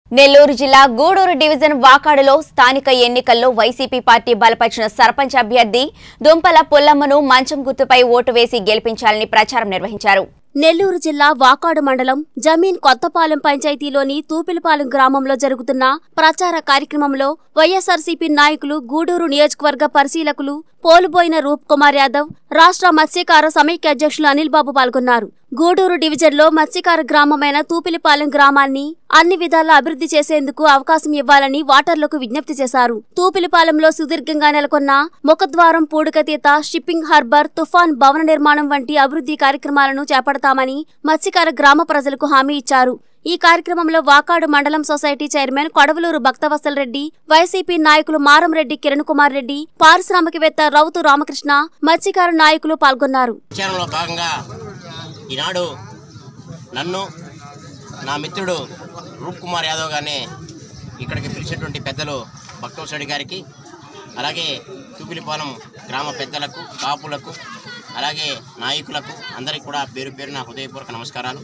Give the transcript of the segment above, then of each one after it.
నెల్లూరు జిల్లా గూడూరు డివిజన్ వాకాడులో స్థానిక ఎన్నికల్లో వైసీపీ పార్టీ బలపరిచిన సర్పంచ్ అభ్యర్థి దుంపల పుల్లమ్మను మంచం గుర్తుపై ఓటు వేసి గెలిపించాలని ప్రచారం నిర్వహించారు నెల్లూరు జిల్లా వాకాడు మండలం జమీన్ కొత్తపాలెం పంచాయతీలోని తూపిలపాలెం గ్రామంలో జరుగుతున్న ప్రచార కార్యక్రమంలో వైఎస్ఆర్సీపీ నాయకులు గూడూరు నియోజకవర్గ పరిశీలకులు పోలుబోయిన రూప్ కుమార్ యాదవ్ రాష్ట్ర మత్స్యకార సమైక్య అధ్యక్షులు అనిల్ బాబు పాల్గొన్నారు గూడూరు డివిజన్లో మత్స్యకార గ్రామమైన తూపిలిపాలెం గ్రామాన్ని అన్ని విధాలా అభివృద్ధి చేసేందుకు అవకాశం ఇవ్వాలని వాటర్లకు విజ్ఞప్తి చేశారు తూపిలిపాలెంలో సుదీర్ఘంగా నెలకొన్న ముఖద్వారం పూడికతీత షిప్పింగ్ హార్బర్ తుఫాన్ భవన నిర్మాణం వంటి అభివృద్ధి కార్యక్రమాలను చేపడతామని మత్స్యకార గ్రామ ప్రజలకు హామీ ఇచ్చారు ఈ కార్యక్రమంలో వాకాడు మండలం society chairman Kodavaluru Bhaktavatsal Reddy YCP నాయకులు మారంరెడ్డి కిరణ్ కుమార్ రెడ్డి పారిశ్రామికవేత్త రౌతు రామకృష్ణ మత్స్యకార నాయకులు పాల్గొన్నారు ప్రచారంలో భాగంగా ఈనాడు నన్ను నా మిత్రుడు రూప్ కుమార్ యాదవ్ గారిని ఇక్కడికి పిలిచినటువంటి పెద్దలు భక్తవసడి గారికి అలాగే తూపిలిపాలెం గ్రామ పెద్దలకు కాపులకు అలాగే నాయకులకు అందరికీ కూడా పేరు పేరు నా హృదయపూర్వక నమస్కారాలు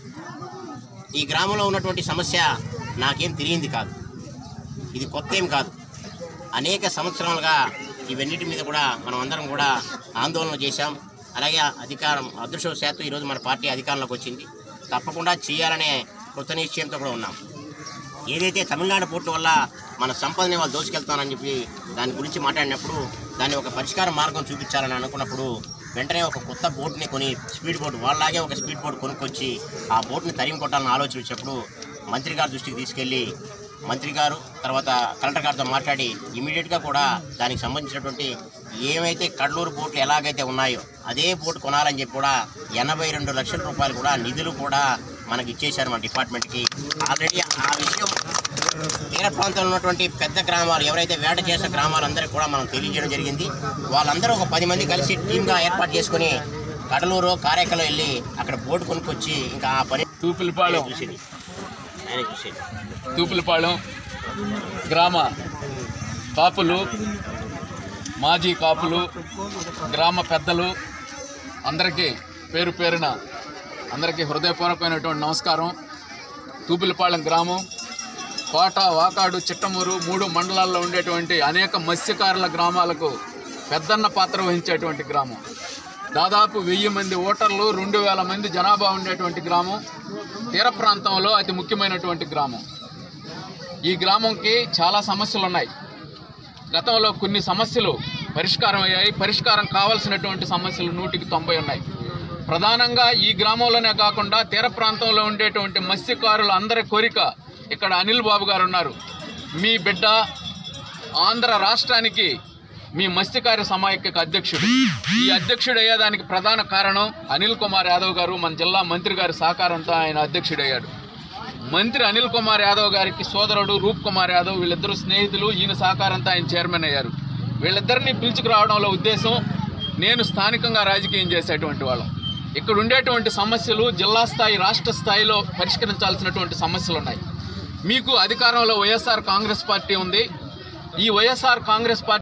ఈ గ్రామంలో ఉన్నటువంటి సమస్య నాకేం తెలియంది కాదు ఇది కొత్త ఏం కాదు అనేక సంవత్సరాలుగా ఇవన్నిటి మీద కూడా మనం అందరం కూడా ఆందోళన చేశాం అలాగే అధికారం అదృష్టవశాత్తు ఈరోజు మన పార్టీ అధికారంలోకి వచ్చింది తప్పకుండా చేయాలనే కృత నిశ్చయంతో కూడా ఉన్నాం ఏదైతే తమిళనాడు పోర్టు వల్ల మన సంపదని వాళ్ళు దోచుకెళ్తానని చెప్పి దాని గురించి మాట్లాడినప్పుడు దాన్ని ఒక పరిష్కార మార్గం చూపించాలని అనుకున్నప్పుడు వెంటనే ఒక కొత్త బోట్ని కొని స్పీడ్ బోట్ వాళ్ళలాగే ఒక స్పీడ్ బోట్ కొనుక్కొచ్చి ఆ బోట్ని తరిమి కొట్టాలని ఆలోచన వచ్చినప్పుడు మంత్రి గారి దృష్టికి తీసుకెళ్ళి మంత్రి గారు తర్వాత కలెక్టర్ గారితో మాట్లాడి ఇమీడియట్గా కూడా దానికి సంబంధించినటువంటి ఏమైతే కడ్లూరు బోట్లు ఎలాగైతే ఉన్నాయో అదే బోట్ కొనాలని చెప్పి కూడా ఎనభై రెండు లక్షల రూపాయలు కూడా నిధులు కూడా మనకి ఇచ్చేశారు మన డిపార్ట్మెంట్కి ఆల్రెడీ ఆ విషయం తీర ప్రాంతంలో ఉన్నటువంటి పెద్ద గ్రామాలు ఎవరైతే వేట చేసిన గ్రామాలందరికీ కూడా మనం తెలియజేయడం జరిగింది వాళ్ళందరూ ఒక పది మంది కలిసి టీమ్గా ఏర్పాటు చేసుకుని కడలూరు కారేకలో వెళ్ళి అక్కడ బోటు కొనుక్కొచ్చి ఇంకా ఆ పని తూపిలిపాళెం చూసేది ఆయన చూసేది తూపిలిపాళెం గ్రామ కాపులు మాజీ కాపులు గ్రామ పెద్దలు అందరికీ పేరు పేరున అందరికీ హృదయపూర్వకమైనటువంటి నమస్కారం తూపిలిపాళెం గ్రామం కోట వాకాడు చిట్టమూరు మూడు మండలాల్లో ఉండేటువంటి అనేక మత్స్యకారుల గ్రామాలకు పెద్దన్న పాత్ర వహించేటువంటి గ్రామం దాదాపు వెయ్యి మంది ఓటర్లు రెండు వేల మంది జనాభా ఉండేటువంటి గ్రామం తీర ప్రాంతంలో అతి ముఖ్యమైనటువంటి గ్రామం ఈ గ్రామంకి చాలా సమస్యలు ఉన్నాయి గతంలో కొన్ని సమస్యలు పరిష్కారం అయ్యాయి పరిష్కారం కావాల్సినటువంటి సమస్యలు నూటికి తొంభై ఉన్నాయి ప్రధానంగా ఈ గ్రామంలోనే కాకుండా తీర ప్రాంతంలో ఉండేటువంటి మత్స్యకారుల అందరి కోరిక ఇక్కడ అనిల్ బాబు గారు ఉన్నారు మీ బిడ్డ ఆంధ్ర రాష్ట్రానికి మీ మత్స్యకార్య సమాఖ్యకు అధ్యక్షుడు ఈ అధ్యక్షుడు అయ్యేదానికి ప్రధాన కారణం అనిల్ కుమార్ యాదవ్ గారు మన జిల్లా మంత్రి గారి సహకారంతో ఆయన అధ్యక్షుడయ్యాడు మంత్రి అనిల్ కుమార్ యాదవ్ గారికి సోదరుడు రూప్ కుమార్ యాదవ్ వీళ్ళిద్దరు స్నేహితులు ఈయన సహకారంతో ఆయన చైర్మన్ అయ్యారు వీళ్ళిద్దరిని పిలుచుకురావడంలో ఉద్దేశం నేను స్థానికంగా రాజకీయం చేసేటువంటి వాళ్ళం ఇక్కడ ఉండేటువంటి సమస్యలు జిల్లా స్థాయి రాష్ట్ర స్థాయిలో పరిష్కరించాల్సినటువంటి సమస్యలు ఉన్నాయి మీకు అధికారంలో వైఎస్ఆర్ కాంగ్రెస్ పార్టీ ఉంది ఈ వైఎస్ఆర్ కాంగ్రెస్ పార్టీ